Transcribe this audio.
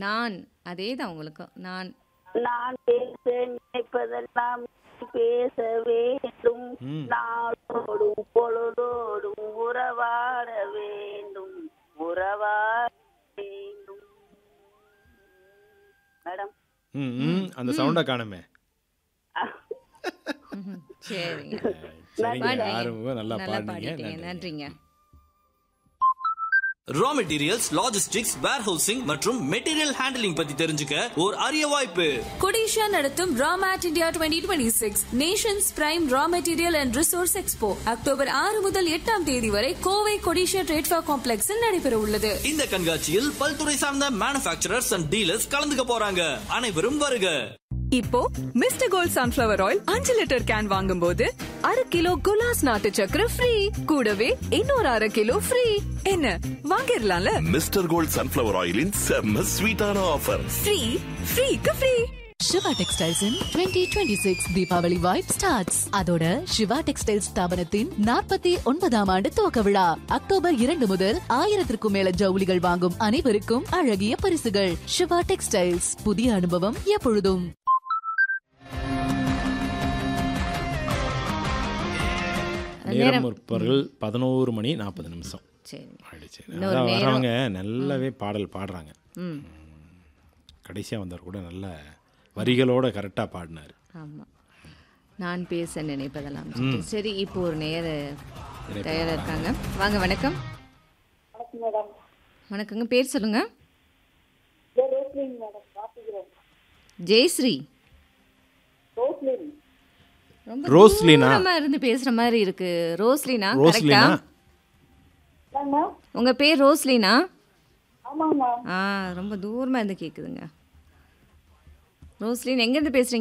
நான் அதே தான் உங்களுக்கும் நான் நான் பேச நினைப்பதெல்லாம் நீ பேச வேண்டும் ம். நாளோடும் பொழுதோடும் உறவாட வேண்டும் உறவாட வேண்டும் மேடம் ம் ம் அந்த சவுண்டை காணுமே ம்ஹும். சரிங்க சரிங்க பாடுறீங்க. ஆரம்பம் நல்லா நல்லா பாடுனீங்க பாடிட்டீங்க நன்றிங்க ரா மெட்டீரியல்ஸ் லாஜிஸ்டிக்ஸ் வேர்ஹவுசிங் மற்றும் மெட்டீரியல் ஹேண்டலிங் பத்தி தெரிஞ்சுக்க ஒரு அரிய வாய்ப்பு கொடிஷா நடத்தும் ராமேட் India twenty twenty six nations prime raw material and resource expo October ஆறு முதல் எட்டாம் தேதி வரை கோவை கொடிஷா ட்ரேட்ஃபா காம்ப்ளெக்ஸில் நடைபெற உள்ளது இந்த கண்காட்சியில் பல்துறை சார்ந்த மேனுஃபேக்சரர்ஸ் அண்ட் டீலர்ஸ் கலந்துக்க போறாங்க அனைவரும் வருக இப்போ மிஸ்டர் கோல்ட் சன்ஃபிளவர் ஆயில் அஞ்சு லிட்டர் கேன் வாங்கும்போது அரை கிலோ குலாஸ் நாட்டு சக்கரை ஃப்ரீ கூடவே இன்னொரு அரை கிலோ ஃப்ரீ என்ன வாங்கிடலாம்ல மிஸ்டர் கோல்ட் சன்ஃபிளவர் ஆயிலின் செம்ம ஸ்வீட்டான ஆஃபர் ஃப்ரீ ஃப்ரீக்கு free Siva textiles twenty twenty six Deepavali vibe starts அதோட சிவா டெக்ஸ்டைல்ஸ் ஸ்தாபனத்தின் நாற்பத்தி ஒன்பதாம் ஆண்டு துவக்க விழா அக்டோபர் இரண்டு முதல் ஆயிரத்திற்கும் மேல ஜவுளிகள் வாங்கும் அனைவருக்கும் அழகிய பரிசுகள் சிவா டெக்ஸ்டைல்ஸ் புதிய அனுபவம் எப்பொழுதும் நேரம் முற்பர்கள் பதினோரு மணி நாற்பது நிமிஷம் சரிங்க ஆயிடுச்சு இன்னொரு அதான் நேரம். வர்றவங்க நல்லாவே பாடல் பாடுறாங்க ம் கடைசியாக வந்தவர் கூட நல்ல வரிகளோட கரெக்டாக பாடினார் ஆமாம் நான் பேச நினைப்பதெல்லாம் சொல்லிட்டு. சரி இப்போ ஒரு நேர தயாராக இருக்காங்க வாங்க வணக்கம் வணக்கங்க பேர் சொல்லுங்க ஜெயஸ்ரீ ரொம்ப ரோஸ்லினா? தூரமா இருந்து பேசுற மாதிரி இருக்கு ரோஸ்லினா ரோஸ்லினா கரெக்டா உங்க பேர் ரோஸ்லினா ஆ ரொம்ப தூரமா இருந்து கேக்குதுங்க ரோஸ்லின் எங்க இருந்து பேசுறீங்க